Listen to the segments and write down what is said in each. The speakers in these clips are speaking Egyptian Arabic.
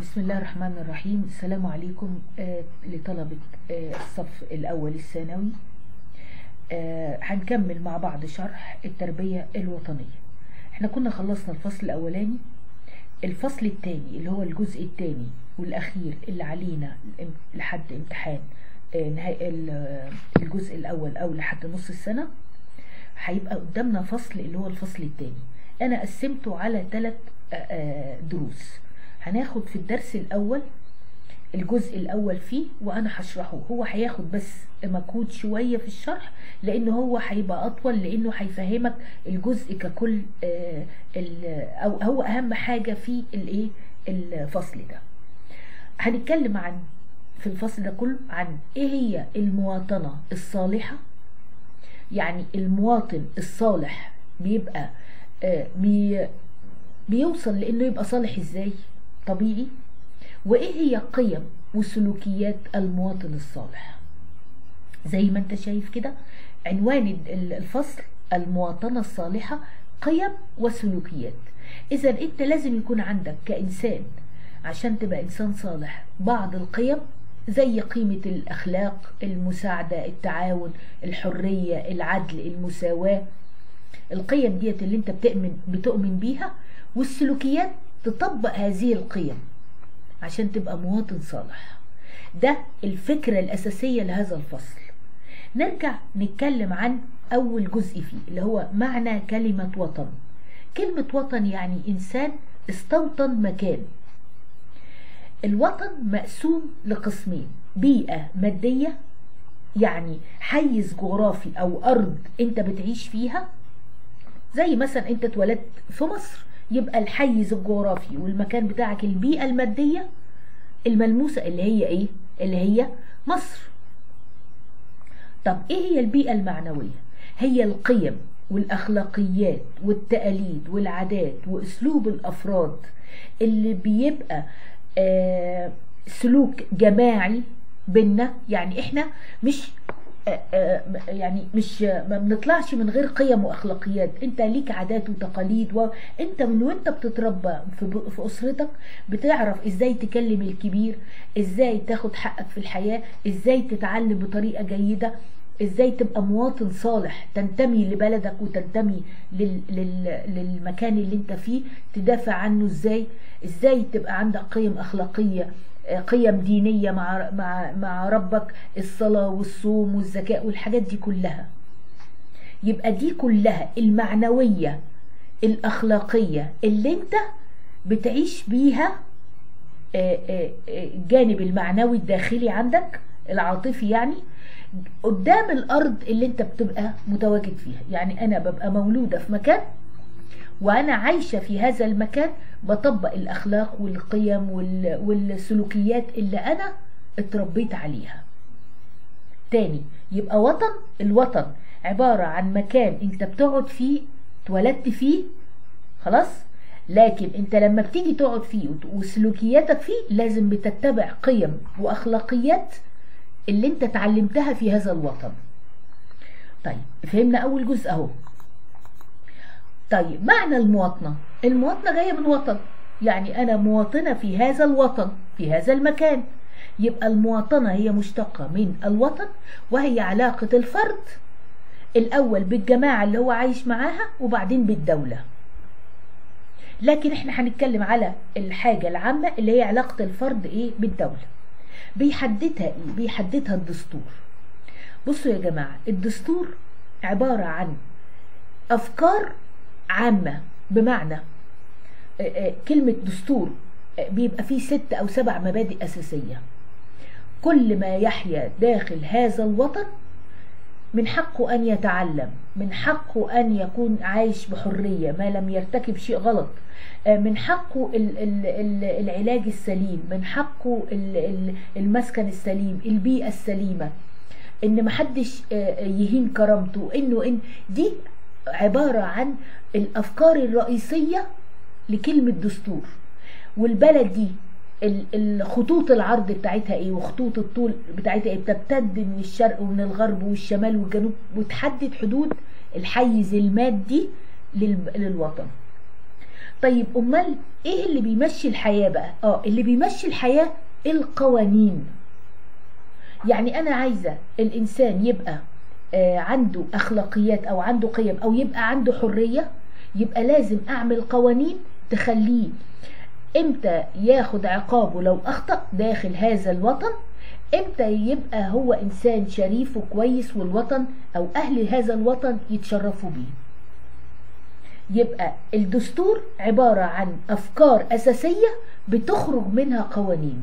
بسم الله الرحمن الرحيم السلام عليكم آه، لطلبة آه، الصف الأول الثانوي آه، هنكمل مع بعض شرح التربية الوطنية احنا كنا خلصنا الفصل الأولاني الفصل الثاني اللي هو الجزء الثاني والأخير اللي علينا لحد امتحان نهاية الجزء الأول أو لحد نص السنة هيبقى قدامنا فصل اللي هو الفصل الثاني أنا قسمته على ثلاث دروس هناخد في الدرس الأول الجزء الأول فيه وأنا هشرحه هو هياخد بس مجهود شوية في الشرح لأنه هو هيبقى أطول لأنه هيفهمك الجزء ككل آه أو هو أهم حاجة في الإيه الفصل ده هنتكلم عن في الفصل ده كله عن إيه هي المواطنة الصالحة يعني المواطن الصالح بيبقى آه بي بيوصل لأنه يبقى صالح إزاي طبيعي وايه هي قيم وسلوكيات المواطن الصالح زي ما انت شايف كده عنوان الفصل المواطنة الصالحة قيم وسلوكيات اذا انت لازم يكون عندك كإنسان عشان تبقى انسان صالح بعض القيم زي قيمة الأخلاق المساعدة التعاون الحرية العدل المساواة القيم ديت اللي انت بتؤمن بتؤمن بيها والسلوكيات تطبق هذه القيم عشان تبقى مواطن صالح ده الفكرة الأساسية لهذا الفصل نرجع نتكلم عن أول جزء فيه اللي هو معنى كلمة وطن كلمة وطن يعني إنسان استوطن مكان الوطن مقسوم لقسمين بيئة مادية يعني حيز جغرافي أو أرض أنت بتعيش فيها زي مثلا أنت اتولدت في مصر يبقى الحيز الجغرافي والمكان بتاعك البيئة المادية الملموسة اللي هي ايه اللي هي مصر طب ايه هي البيئة المعنوية هي القيم والاخلاقيات والتقاليد والعادات واسلوب الافراد اللي بيبقى آه سلوك جماعي بينا يعني احنا مش يعني مش ما بنطلعش من غير قيم واخلاقيات انت ليك عادات وتقاليد وانت من وانت بتتربى في, في اسرتك بتعرف ازاي تكلم الكبير ازاي تاخد حقك في الحياه ازاي تتعلم بطريقه جيده ازاي تبقى مواطن صالح تنتمي لبلدك وتنتمي لل... لل... للمكان اللي انت فيه تدافع عنه ازاي ازاي تبقى عندك قيم اخلاقيه قيم دينية مع مع مع ربك الصلاة والصوم والزكاة والحاجات دي كلها يبقى دي كلها المعنوية الأخلاقية اللي انت بتعيش بيها الجانب المعنوي الداخلي عندك العاطفي يعني قدام الأرض اللي انت بتبقى متواجد فيها يعني أنا ببقى مولودة في مكان وأنا عايشة في هذا المكان بطبق الأخلاق والقيم والسلوكيات اللي أنا اتربيت عليها تاني يبقى وطن الوطن عبارة عن مكان انت بتقعد فيه اتولدت فيه خلاص لكن انت لما بتيجي تقعد فيه وسلوكياتك فيه لازم بتتبع قيم واخلاقيات اللي انت اتعلمتها في هذا الوطن طيب فهمنا اول جزء اهو طيب معنى المواطنة المواطنة جاية من وطن يعني أنا مواطنة في هذا الوطن في هذا المكان يبقى المواطنة هي مشتقة من الوطن وهي علاقة الفرد الأول بالجماعة اللي هو عايش معاها وبعدين بالدولة لكن احنا هنتكلم على الحاجة العامة اللي هي علاقة الفرد ايه بالدولة بيحددها ايه بيحددها الدستور بصوا يا جماعة الدستور عبارة عن أفكار عامة بمعنى كلمة دستور بيبقى فيه ست أو سبع مبادئ أساسية كل ما يحيا داخل هذا الوطن من حقه أن يتعلم من حقه أن يكون عايش بحرية ما لم يرتكب شيء غلط من حقه العلاج السليم من حقه المسكن السليم البيئة السليمة ان محدش يهين كرامته انه ان دي عبارة عن الأفكار الرئيسية لكلمة دستور والبلد دي الخطوط العرض بتاعتها ايه وخطوط الطول بتاعتها ايه بتمتد من الشرق ومن الغرب والشمال والجنوب وتحدد حدود الحيز المادي للوطن طيب امال ايه اللي بيمشي الحياه بقى اه اللي بيمشي الحياه القوانين يعني انا عايزه الانسان يبقى آه عنده اخلاقيات او عنده قيم او يبقى عنده حريه يبقى لازم اعمل قوانين تخليه امتى ياخد عقابه لو اخطا داخل هذا الوطن امتى يبقى هو انسان شريف وكويس والوطن او اهل هذا الوطن يتشرفوا بيه يبقى الدستور عبارة عن افكار اساسية بتخرج منها قوانين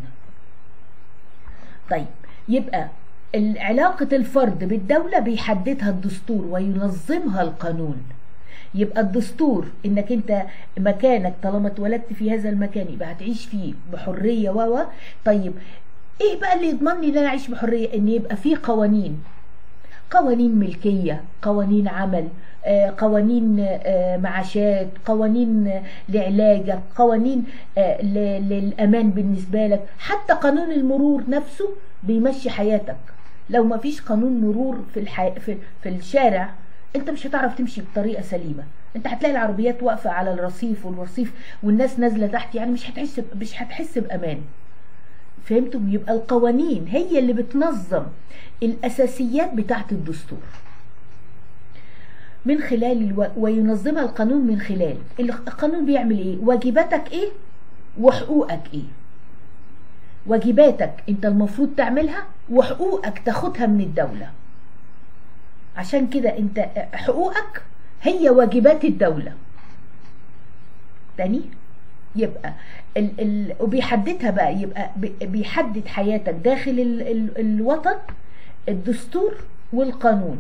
طيب يبقى علاقة الفرد بالدولة بيحددها الدستور وينظمها القانون يبقى الدستور انك انت مكانك طالما اتولدت في هذا المكان يبقى هتعيش فيه بحرية و طيب ايه بقى اللي يضمن لي ان انا اعيش بحرية ان يبقى فيه قوانين قوانين ملكية قوانين عمل قوانين معاشات قوانين لعلاجك قوانين للأمان بالنسبة لك حتى قانون المرور نفسه بيمشي حياتك لو ما فيش قانون مرور في, الحي... في... في الشارع انت مش هتعرف تمشي بطريقة سليمة انت هتلاقي العربيات واقفة على الرصيف والرصيف والناس نازلة تحت يعني مش هتحس مش هتحس بأمان فهمتم يبقى القوانين هي اللي بتنظم الأساسيات بتاعت الدستور من خلال الو... وينظمها القانون من خلال القانون بيعمل ايه واجباتك ايه وحقوقك ايه واجباتك انت المفروض تعملها وحقوقك تاخدها من الدولة عشان كده انت حقوقك هي واجبات الدولة تاني يبقى ال ال وبيحددها بقى يبقى بيحدد حياتك داخل ال ال الوطن الدستور والقانون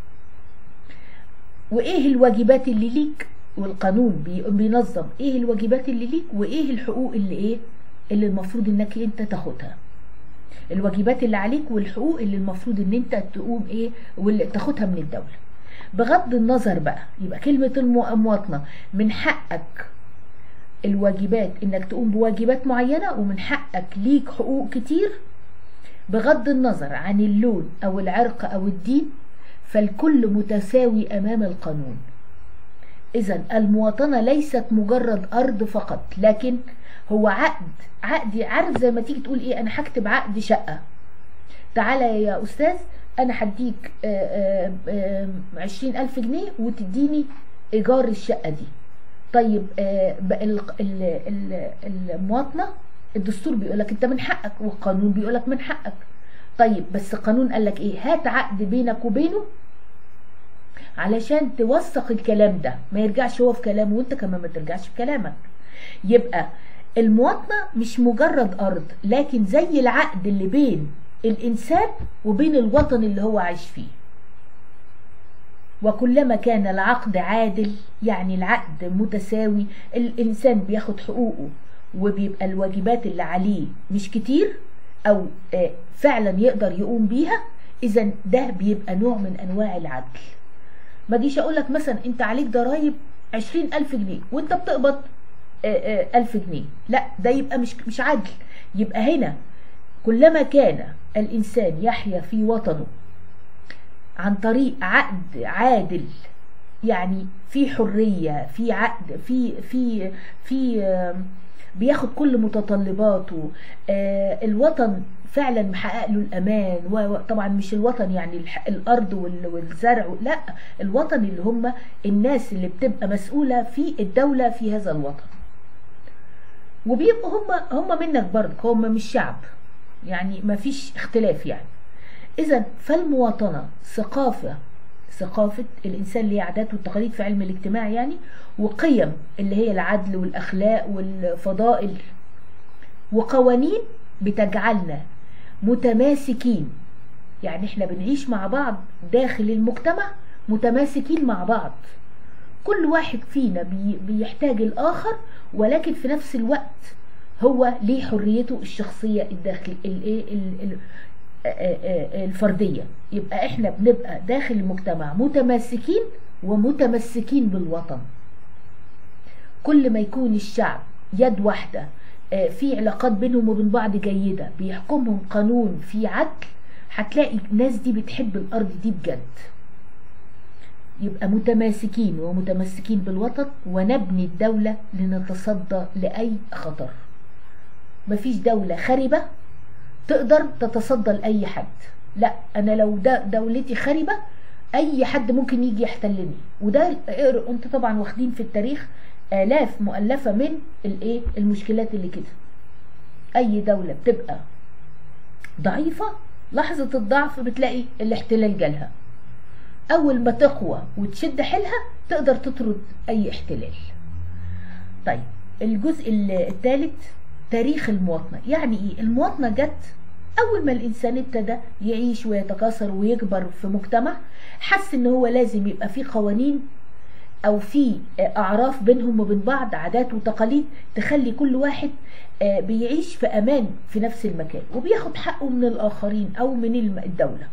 وايه الواجبات اللي ليك والقانون بينظم ايه الواجبات اللي ليك وايه الحقوق اللي ايه اللي المفروض انك انت تاخدها الواجبات اللي عليك والحقوق اللي المفروض ان انت تقوم ايه واللي تاخدها من الدولة بغض النظر بقى يبقى كلمة المواطنة من حقك الواجبات انك تقوم بواجبات معينة ومن حقك ليك حقوق كتير بغض النظر عن اللون او العرق او الدين فالكل متساوي امام القانون اذا المواطنة ليست مجرد ارض فقط لكن هو عقد عقد عارف زي ما تيجي تقول ايه انا هكتب عقد شقة تعالى يا استاذ انا هديك عشرين الف جنيه وتديني ايجار الشقة دي طيب المواطنة الدستور بيقولك انت من حقك والقانون بيقولك من حقك طيب بس القانون قالك ايه هات عقد بينك وبينه علشان توثق الكلام ده ما يرجعش هو في كلامه وانت كمان ما ترجعش في كلامك يبقى المواطنة مش مجرد أرض لكن زي العقد اللي بين الإنسان وبين الوطن اللي هو عايش فيه وكلما كان العقد عادل يعني العقد متساوي الإنسان بياخد حقوقه وبيبقى الواجبات اللي عليه مش كتير أو فعلا يقدر يقوم بيها إذا ده بيبقى نوع من أنواع العدل ما جيش أقول لك مثلا أنت عليك ضرايب عشرين ألف جنيه وأنت بتقبض ألف جنيه لا ده يبقى مش مش عدل يبقى هنا كلما كان الإنسان يحيا في وطنه عن طريق عقد عادل يعني في حرية في عقد في في في بياخد كل متطلباته الوطن فعلا محقق له الامان وطبعا مش الوطن يعني الارض والزرع لا الوطن اللي هم الناس اللي بتبقى مسؤوله في الدوله في هذا الوطن وبيبقوا هم هم منك برضك هم مش شعب يعني ما فيش اختلاف يعني اذا فالمواطنه ثقافه ثقافة الإنسان ليه عادات والتقاليد في علم الاجتماع يعني وقيم اللي هي العدل والأخلاق والفضائل وقوانين بتجعلنا متماسكين يعني احنا بنعيش مع بعض داخل المجتمع متماسكين مع بعض كل واحد فينا بي بيحتاج الآخر ولكن في نفس الوقت هو ليه حريته الشخصية الداخل الفردية يبقى احنا بنبقى داخل المجتمع متماسكين ومتمسكين بالوطن كل ما يكون الشعب يد واحدة في علاقات بينهم وبين بعض جيدة بيحكمهم قانون في عدل هتلاقي الناس دي بتحب الأرض دي بجد يبقى متماسكين ومتمسكين بالوطن ونبني الدولة لنتصدى لأي خطر مفيش دولة خربة تقدر تتصدى لأي حد لا أنا لو ده دولتي خربة أي حد ممكن يجي يحتلني وده أنت طبعا واخدين في التاريخ آلاف مؤلفة من الإيه المشكلات اللي كده أي دولة بتبقى ضعيفة لحظة الضعف بتلاقي الاحتلال جالها أول ما تقوى وتشد حيلها تقدر تطرد أي احتلال طيب الجزء الثالث تاريخ المواطنة يعني إيه المواطنة جت أول ما الإنسان ابتدى يعيش ويتكاثر ويكبر في مجتمع حس إن هو لازم يبقى فيه قوانين أو في أعراف بينهم وبين بعض عادات وتقاليد تخلي كل واحد بيعيش في أمان في نفس المكان وبياخد حقه من الآخرين أو من الدولة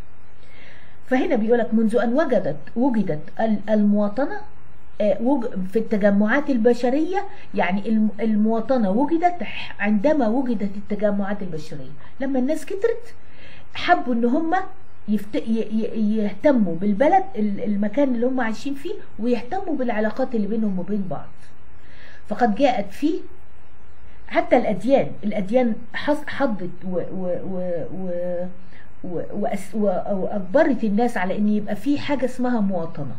فهنا بيقولك منذ أن وجدت وجدت المواطنة في التجمعات البشرية يعني المواطنة وجدت عندما وجدت التجمعات البشرية لما الناس كترت حبوا ان هم يفت... يهتموا بالبلد المكان اللي هم عايشين فيه ويهتموا بالعلاقات اللي بينهم وبين بعض فقد جاءت فيه حتى الأديان الأديان حضت و... و... و... و... وأس... وأجبرت الناس على أن يبقى في حاجة اسمها مواطنة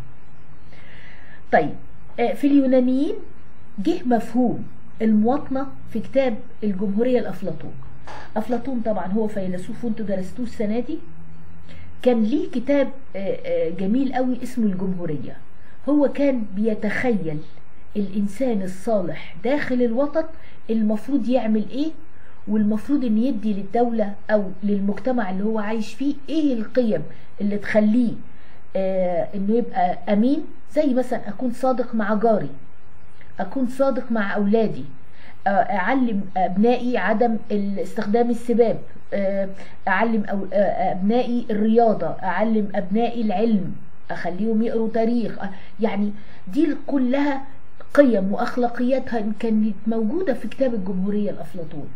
طيب في اليونانيين جه مفهوم المواطنة في كتاب الجمهورية الأفلاطون أفلاطون طبعا هو فيلسوف وانتوا درستوه السنة دي كان ليه كتاب جميل قوي اسمه الجمهورية هو كان بيتخيل الإنسان الصالح داخل الوطن المفروض يعمل إيه والمفروض ان يدي للدولة او للمجتمع اللي هو عايش فيه ايه القيم اللي تخليه آه انه يبقى امين زي مثلا اكون صادق مع جاري اكون صادق مع اولادي آه اعلم ابنائي عدم استخدام السباب آه اعلم أو ابنائي الرياضة اعلم ابنائي العلم اخليهم يقروا تاريخ يعني دي كلها قيم واخلاقياتها كانت موجودة في كتاب الجمهورية الافلاطون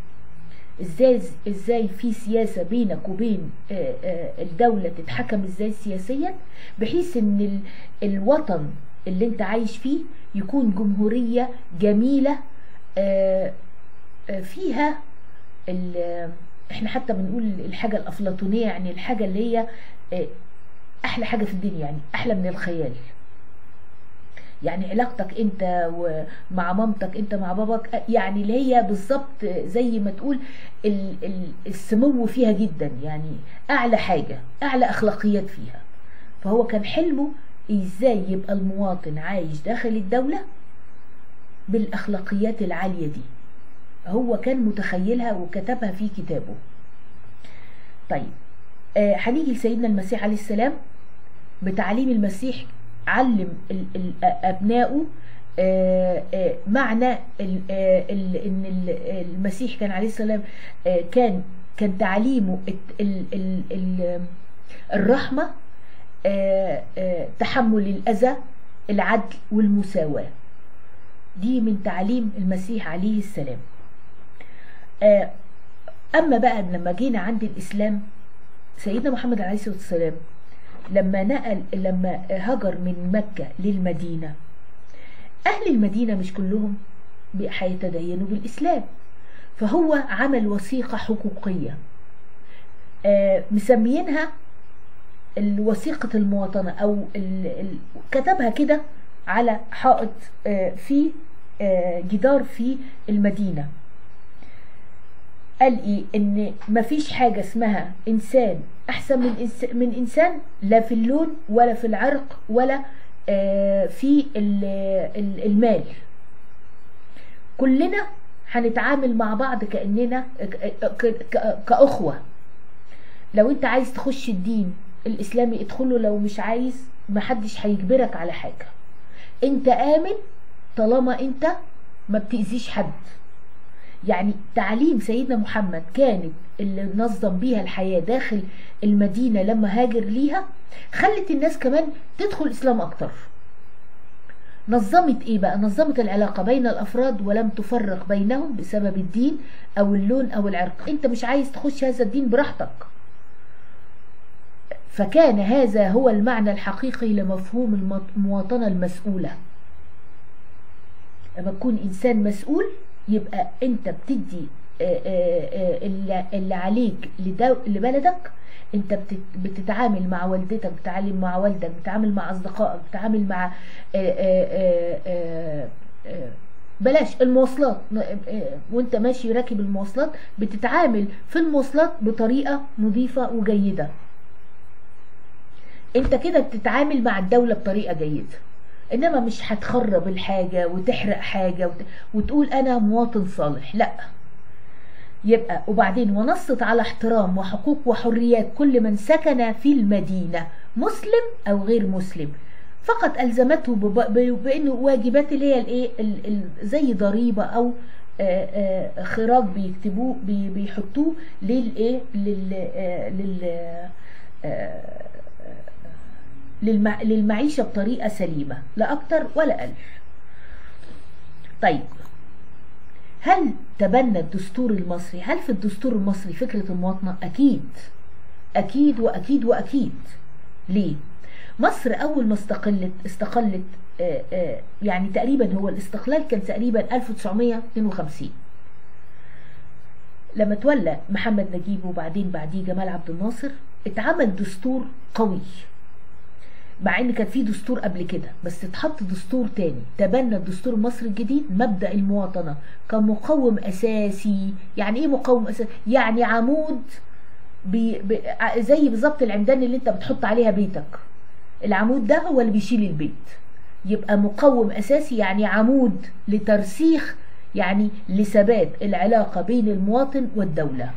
ازاي ازاي في سياسه بينك وبين الدوله تتحكم ازاي سياسيا بحيث ان الوطن اللي انت عايش فيه يكون جمهوريه جميله فيها احنا حتى بنقول الحاجه الافلاطونيه يعني الحاجه اللي هي احلى حاجه في الدنيا يعني احلى من الخيال يعني علاقتك انت ومع مامتك انت مع باباك يعني اللي هي بالظبط زي ما تقول السمو فيها جدا يعني اعلى حاجه اعلى اخلاقيات فيها فهو كان حلمه ازاي يبقى المواطن عايش داخل الدوله بالاخلاقيات العاليه دي هو كان متخيلها وكتبها في كتابه طيب آه هنيجي لسيدنا المسيح عليه السلام بتعليم المسيح علم أبنائه معنى ان المسيح كان عليه السلام كان كان تعليمه الرحمة تحمل الأذى العدل والمساواة دي من تعليم المسيح عليه السلام أما بقى لما جينا عند الإسلام سيدنا محمد عليه الصلاة والسلام لما نقل لما هجر من مكة للمدينة أهل المدينة مش كلهم هيتدينوا بالإسلام فهو عمل وثيقة حقوقية آه مسميينها الوثيقة المواطنة أو ال ال كتبها كده على حائط آه في آه جدار في المدينة قال ايه ان مفيش حاجة اسمها انسان احسن من إنس من انسان لا في اللون ولا في العرق ولا آه في المال كلنا هنتعامل مع بعض كاننا كاخوه لو انت عايز تخش الدين الاسلامي ادخله لو مش عايز محدش هيجبرك على حاجه انت امن طالما انت ما بتاذيش حد يعني تعليم سيدنا محمد كانت اللي نظم بيها الحياة داخل المدينة لما هاجر ليها خلت الناس كمان تدخل الإسلام أكتر نظمت إيه بقى نظمت العلاقة بين الأفراد ولم تفرق بينهم بسبب الدين أو اللون أو العرق أنت مش عايز تخش هذا الدين براحتك فكان هذا هو المعنى الحقيقي لمفهوم المواطنة المسؤولة لما تكون إنسان مسؤول يبقى أنت بتدي اللي عليك لبلدك انت بتتعامل مع والدتك بتتعامل مع والدك بتتعامل مع اصدقائك بتتعامل مع بلاش المواصلات وانت ماشي راكب المواصلات بتتعامل في المواصلات بطريقة نظيفة وجيدة انت كده بتتعامل مع الدولة بطريقة جيدة انما مش هتخرب الحاجة وتحرق حاجة وت... وتقول انا مواطن صالح لا يبقى وبعدين ونصت على احترام وحقوق وحريات كل من سكن في المدينة مسلم او غير مسلم فقط الزمته بانه واجبات اللي هي الايه زي ضريبه او خراج بيكتبوه بيحطوه للايه لل لل للمعيشه بطريقه سليمه لا اكتر ولا اقل طيب هل تبنى الدستور المصري هل في الدستور المصري فكره المواطنه اكيد اكيد واكيد واكيد ليه مصر اول ما استقلت استقلت آآ آآ يعني تقريبا هو الاستقلال كان تقريبا 1952 لما تولى محمد نجيب وبعدين بعديه جمال عبد الناصر اتعمل دستور قوي مع ان كان في دستور قبل كده بس اتحط دستور تاني تبنى الدستور المصري الجديد مبدا المواطنه كمقوم اساسي يعني ايه مقوم اساسي يعني عمود بي بي زي بالظبط العمدان اللي انت بتحط عليها بيتك العمود ده هو اللي بيشيل البيت يبقى مقوم اساسي يعني عمود لترسيخ يعني لثبات العلاقة بين المواطن والدولة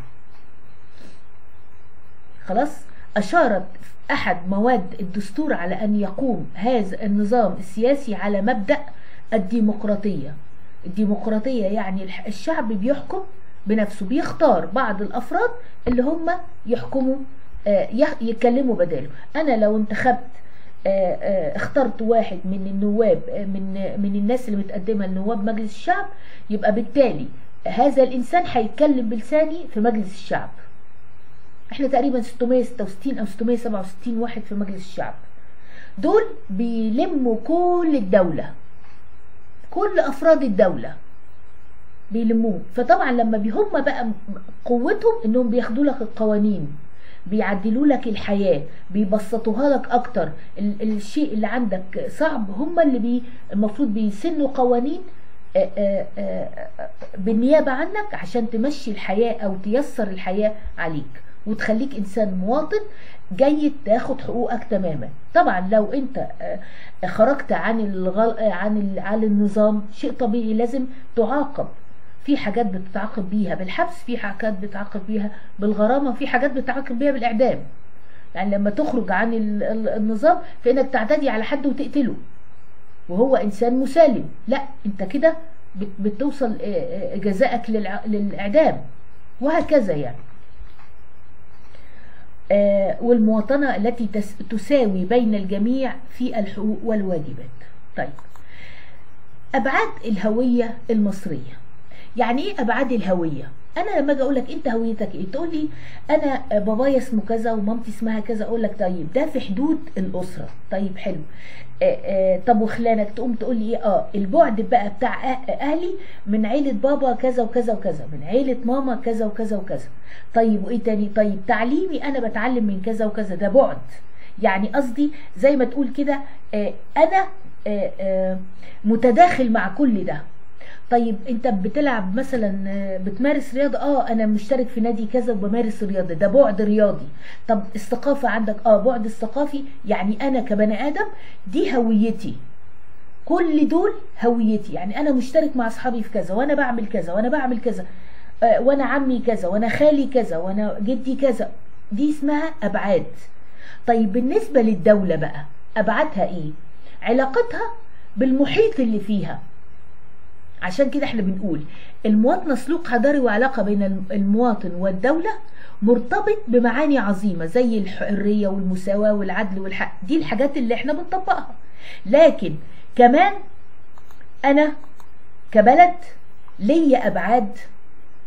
خلاص أشارت أحد مواد الدستور على أن يقوم هذا النظام السياسي على مبدأ الديمقراطية الديمقراطية يعني الشعب بيحكم بنفسه بيختار بعض الأفراد اللي هم يحكموا يتكلموا بداله أنا لو انتخبت اخترت واحد من النواب من من الناس اللي متقدمه لنواب مجلس الشعب يبقى بالتالي هذا الانسان هيتكلم بلساني في مجلس الشعب احنا تقريبا 666 او 667 واحد في مجلس الشعب دول بيلموا كل الدولة كل افراد الدولة بيلموه فطبعا لما هم بقى قوتهم انهم بياخدوا لك القوانين بيعدلوا لك الحياة بيبسطوها لك اكتر الشيء اللي عندك صعب هم اللي بي المفروض بيسنوا قوانين آآ آآ بالنيابة عنك عشان تمشي الحياة او تيسر الحياة عليك وتخليك انسان مواطن جيد تاخد حقوقك تماما طبعا لو انت خرجت عن الغل... عن عن النظام شيء طبيعي لازم تعاقب في حاجات بتتعاقب بيها بالحبس في حاجات بتتعاقب بيها بالغرامه في حاجات بتتعاقب بيها بالاعدام يعني لما تخرج عن النظام فانك تعتدي على حد وتقتله وهو انسان مسالم لا انت كده بتوصل جزائك للاعدام وهكذا يعني والمواطنة التي تساوي بين الجميع في الحقوق والواجبات طيب أبعاد الهوية المصرية يعني إيه أبعاد الهوية أنا لما أجي أقول لك أنت هويتك إيه تقول لي أنا بابايا اسمه كذا ومامتي اسمها كذا أقول لك طيب ده في حدود الأسرة طيب حلو آآ آآ طب وخلانك تقوم تقول لي ايه اه البعد بقى بتاع اهلي من عيلة بابا كذا وكذا وكذا من عيلة ماما كذا وكذا وكذا طيب وايه تاني طيب تعليمي انا بتعلم من كذا وكذا ده بعد يعني قصدي زي ما تقول كده انا آآ متداخل مع كل ده طيب انت بتلعب مثلا بتمارس رياضه اه انا مشترك في نادي كذا وبمارس الرياضه ده بعد رياضي طب الثقافه عندك اه بعد الثقافي يعني انا كبني ادم دي هويتي كل دول هويتي يعني انا مشترك مع اصحابي في كذا وانا بعمل كذا وانا بعمل كذا آه وانا عمي كذا وانا خالي كذا وانا جدي كذا دي اسمها ابعاد طيب بالنسبه للدوله بقى ابعادها ايه علاقتها بالمحيط اللي فيها عشان كده احنا بنقول المواطنة سلوك حضاري وعلاقة بين المواطن والدولة مرتبط بمعاني عظيمة زي الحرية والمساواة والعدل والحق دي الحاجات اللي احنا بنطبقها لكن كمان انا كبلد ليا ابعاد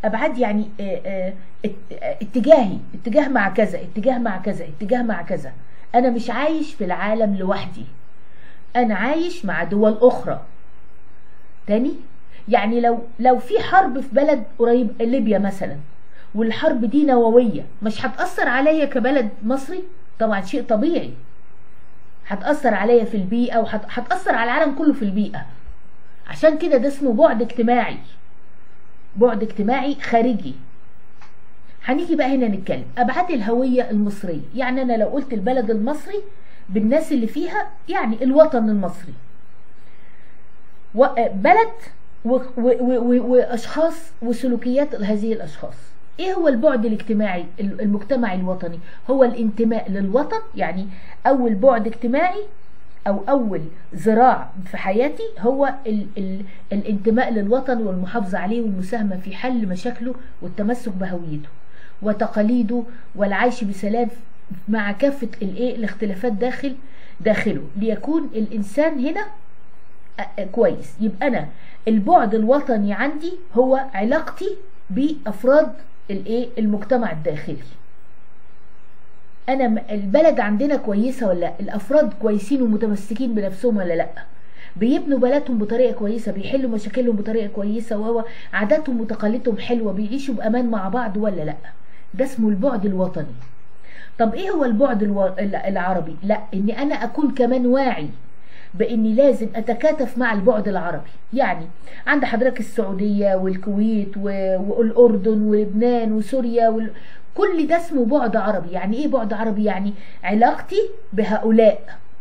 ابعاد يعني آه، آه، ات- آه، اتجاهي اتجاه مع كذا اتجاه مع كذا اتجاه مع كذا انا مش عايش في العالم لوحدي انا عايش مع دول اخرى تاني يعني لو لو في حرب في بلد قريب ليبيا مثلا والحرب دي نوويه مش هتاثر عليا كبلد مصري طبعا شيء طبيعي هتاثر عليا في البيئه وهتاثر على العالم كله في البيئه عشان كده ده اسمه بعد اجتماعي بعد اجتماعي خارجي هنيجي بقى هنا نتكلم ابعاد الهويه المصريه يعني انا لو قلت البلد المصري بالناس اللي فيها يعني الوطن المصري و- بلد و- و- و- واشخاص وسلوكيات هذه الاشخاص ايه هو البعد الاجتماعي المجتمعي الوطني هو الانتماء للوطن يعني اول بعد اجتماعي او اول ذراع في حياتي هو ال ال الانتماء للوطن والمحافظه عليه والمساهمه في حل مشاكله والتمسك بهويته وتقاليده والعيش بسلام مع كافه الايه الاختلافات داخل داخله ليكون الانسان هنا أ- كويس يبقى انا البعد الوطني عندي هو علاقتي بافراد الايه المجتمع الداخلي انا م- البلد عندنا كويسه ولا لا الافراد كويسين ومتمسكين بنفسهم ولا لا بيبنوا بلدهم بطريقه كويسه بيحلوا مشاكلهم بطريقه كويسه وهو عاداتهم وتقاليدهم حلوه بيعيشوا بامان مع بعض ولا لا ده اسمه البعد الوطني طب ايه هو البعد الو... الع- العربي لا ان انا اكون كمان واعي باني لازم اتكاتف مع البعد العربي يعني عند حضرتك السعوديه والكويت و... والاردن ولبنان وسوريا وال... كل ده اسمه بعد عربي يعني ايه بعد عربي يعني علاقتي بهؤلاء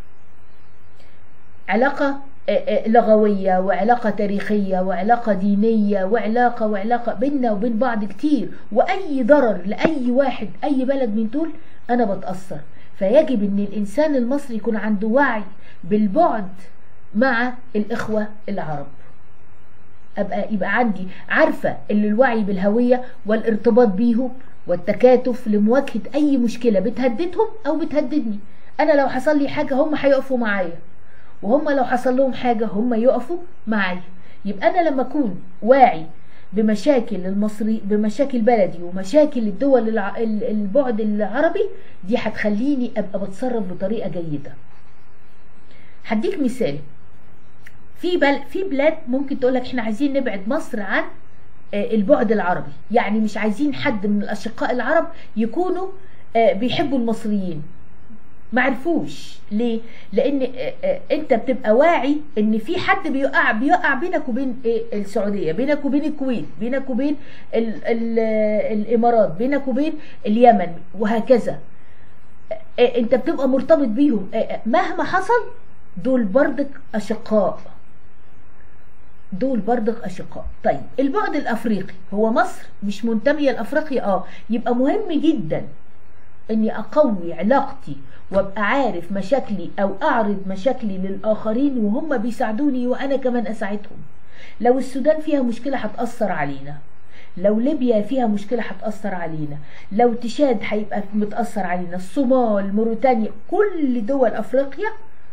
علاقة آه، آه، لغوية وعلاقة تاريخية وعلاقة دينية وعلاقة وعلاقة بيننا وبين بعض كتير وأي ضرر لأي واحد أي بلد من دول أنا بتأثر فيجب أن الإنسان المصري يكون عنده وعي بالبعد مع الإخوة العرب ابقى يبقى عندي عارفه ان الوعي بالهويه والارتباط بيهم والتكاتف لمواجهه اي مشكله بتهددهم او بتهددني انا لو حصل لي حاجه هم هيقفوا معايا وهم لو حصل لهم حاجه هم يقفوا معايا يبقى انا لما اكون واعي بمشاكل المصري بمشاكل بلدي ومشاكل الدول الع... ال- البعد العربي دي هتخليني ابقى بتصرف بطريقه جيده هديك مثال في بل في بلاد ممكن تقول لك احنا عايزين نبعد مصر عن آه، البعد العربي يعني مش عايزين حد من الاشقاء العرب يكونوا آه، بيحبوا المصريين ما عرفوش ليه لان آه، آه، انت بتبقى واعي ان في حد بيوقع بيوقع بينك وبين إيه؟ السعوديه بينك وبين الكويت بينك وبين ال ال الامارات بينك وبين اليمن وهكذا آه، انت بتبقى مرتبط بيهم آه، آه، مهما حصل دول بردك اشقاء دول برضك اشقاء طيب البعد الافريقي هو مصر مش منتميه لافريقيا اه يبقى مهم جدا اني اقوي علاقتي وابقى عارف مشاكلي او اعرض مشاكلي للاخرين وهم بيساعدوني وانا كمان اساعدهم لو السودان فيها مشكله هتاثر علينا لو ليبيا فيها مشكلة هتأثر علينا لو تشاد هيبقى متأثر علينا الصومال موريتانيا كل دول أفريقيا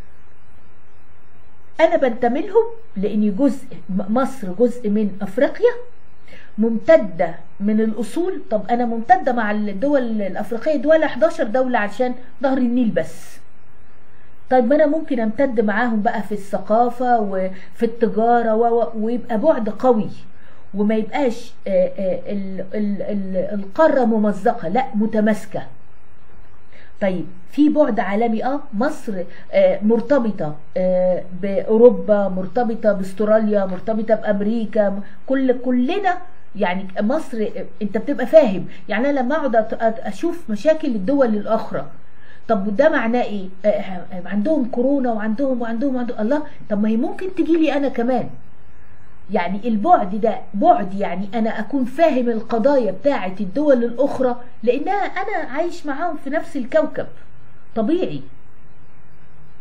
انا بنتمي لهم لاني جزء مصر جزء من افريقيا ممتده من الاصول طب انا ممتده مع الدول الافريقيه دول 11 دوله عشان ظهر النيل بس طيب ما انا ممكن امتد معاهم بقى في الثقافه وفي التجاره و... و- ويبقى بعد قوي وما يبقاش آه، آه، ال- ال- ال- القاره ممزقه لا متماسكه طيب في بعد عالمي اه مصر آه مرتبطه آه باوروبا مرتبطه باستراليا مرتبطه بامريكا م- كل كلنا يعني مصر آه، انت بتبقى فاهم يعني انا لما اقعد أت- أت- اشوف مشاكل الدول الاخرى طب ده معناه ايه آه، آه، عندهم كورونا وعندهم وعندهم وعندهم الله طب ما هي ممكن تجي لي انا كمان يعني البعد ده بعد يعني انا اكون فاهم القضايا بتاعه الدول الاخرى لانها انا عايش معاهم في نفس الكوكب طبيعي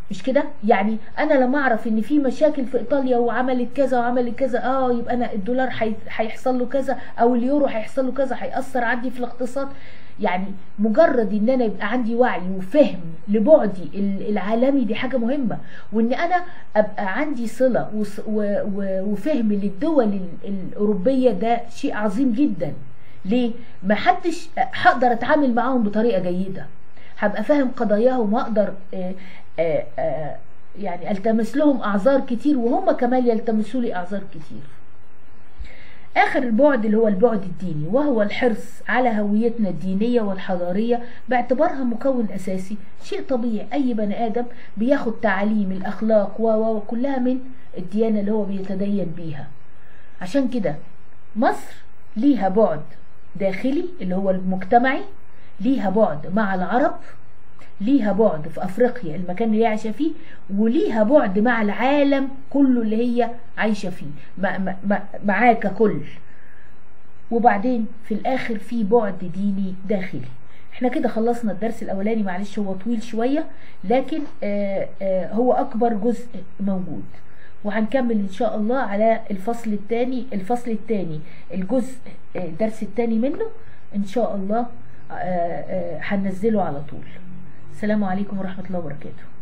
مش كده يعني انا لما اعرف ان في مشاكل في ايطاليا وعملت كذا وعملت كذا اه يبقى انا الدولار هي- هيحصل له كذا او اليورو هيحصل له كذا هيأثر عندي في الاقتصاد يعني مجرد ان انا يبقى عندي وعي وفهم لبعدي ال- العالمي دي حاجه مهمه وان انا ابقى عندي صله وص- و- و- وفهم للدول ال- الاوروبيه ده شيء عظيم جدا ليه ما حدش هقدر اتعامل معاهم بطريقه جيده هبقى فاهم قضاياهم واقدر آه، آه، آه، يعني التمس لهم اعذار كتير وهم كمان يلتمسوا لي اعذار كتير آخر البعد اللي هو البعد الديني وهو الحرص على هويتنا الدينية والحضارية باعتبارها مكون أساسي شيء طبيعي أي بني آدم بياخد تعاليم الأخلاق و و- وكلها من الديانة اللي هو بيتدين بيها عشان كده مصر ليها بعد داخلي اللي هو المجتمعي ليها بعد مع العرب ليها بعد في افريقيا المكان اللي هي عايشه فيه وليها بعد مع العالم كله اللي هي عايشه فيه مع- مع- مع- معاه ككل وبعدين في الاخر في بعد ديني داخلي احنا كده خلصنا الدرس الاولاني معلش هو طويل شويه لكن آه آه هو اكبر جزء موجود وهنكمل ان شاء الله على الفصل الثاني الفصل الثاني الجزء آه، الدرس الثاني منه ان شاء الله آه، آه، هننزله على طول السلام عليكم ورحمه الله وبركاته